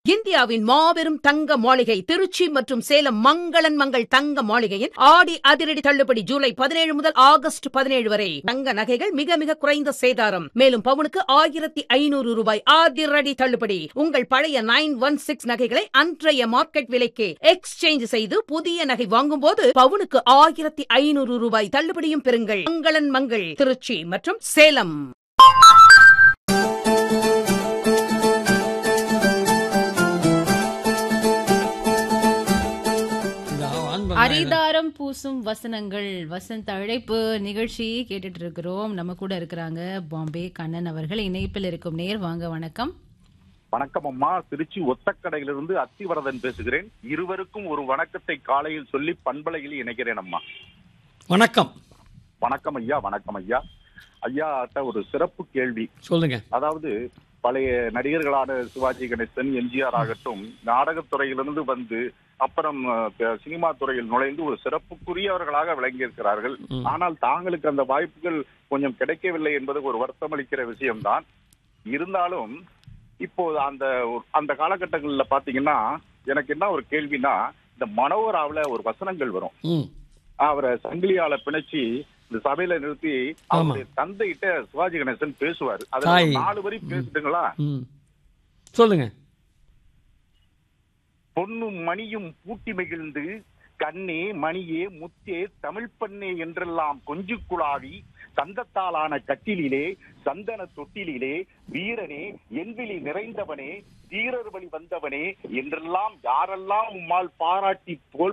இந்தியாவின் மாபெரும் தங்க மாளிகை திருச்சி மற்றும் சேலம் மங்களன் மங்கள் தங்க மாளிகையின் ஆடி அதிரடி தள்ளுபடி ஜூலை பதினேழு முதல் ஆகஸ்ட் பதினேழு வரை தங்க நகைகள் மிக மிக குறைந்த சேதாரம் மேலும் பவுனுக்கு ஆயிரத்தி ஐநூறு ரூபாய் அதிரடி தள்ளுபடி உங்கள் பழைய நைன் ஒன் சிக்ஸ் நகைகளை அன்றைய மார்க்கெட் விலைக்கு எக்ஸ்சேஞ்ச் செய்து புதிய நகை வாங்கும்போது பவுனுக்கு ஆயிரத்தி ஐநூறு ரூபாய் தள்ளுபடியும் பெறுங்கள் மங்களன் மங்கள் திருச்சி மற்றும் சேலம் இந்த ஆன் பண்ணா என்ன? அரிதாரம் பூசும் வசனங்கள் வசந்த அழைப்பு நிகழ்ச்சி கேட்டுட்டு இருக்கிறோம் நம்ம கூட இருக்கிறாங்க பாம்பே கண்ணன் அவர்கள் இணைப்பில் இருக்கும் நேர் வாங்க வணக்கம் வணக்கம் அம்மா திருச்சி ஒத்தக்கடையிலிருந்து அத்திவரதன் பேசுகிறேன் இருவருக்கும் ஒரு வணக்கத்தை காலையில் சொல்லி பண்பலையில் இணைக்கிறேன் அம்மா வணக்கம் வணக்கம் ஐயா வணக்கம் ஐயா ஐயா கிட்ட ஒரு சிறப்பு கேள்வி சொல்லுங்க அதாவது பழைய நடிகர்களான சிவாஜி கணேசன் எம்ஜிஆர் ஆகட்டும் நாடகத்துறையிலிருந்து வந்து அப்புறம் அஹ், சினிமா துறையில் நுழைந்து ஒரு சிறப்புக்குரியவர்களாக விளங்கியிருக்கிறார்கள் ம். ஆனால் தாங்களுக்கு அந்த வாய்ப்புகள் கொஞ்சம் கிடைக்கவில்லை என்பது ஒரு வருத்தம் அளிக்கிற விஷயம்தான் இருந்தாலும் இப்போ அந்த அந்த காலகட்டங்கள்ல பாத்தீங்கன்னா எனக்கு என்ன ஒரு கேள்வினா இந்த மனோராவுல ஒரு வசனங்கள் வரும் ம் அவரை சங்கிலியால பிணைச்சி இந்த சபையில நிறுத்தி ஆமா. அவருடைய தந்தைகிட்ட சிவாஜி கணேசன் பேசுவாரு அதுல தாய். ஒரு நாலு வரி பேசுட்டுங்களா ம் சொல்லுங்க பொன்னும் மணியும் பூட்டி மகிழ்ந்து கண்ணே மணியே முத்தே தமிழ் பண்ணே என்றெல்லாம் கொஞ்சு குழாவி சந்தத்தாலான கட்டிலிலே சந்தன தொட்டிலிலே வீரனே என்விழி நிறைந்தவனே தீரர் வழி வந்தவனே என்றெல்லாம் யாரெல்லாம் உம்மால் பாராட்டி புகழ்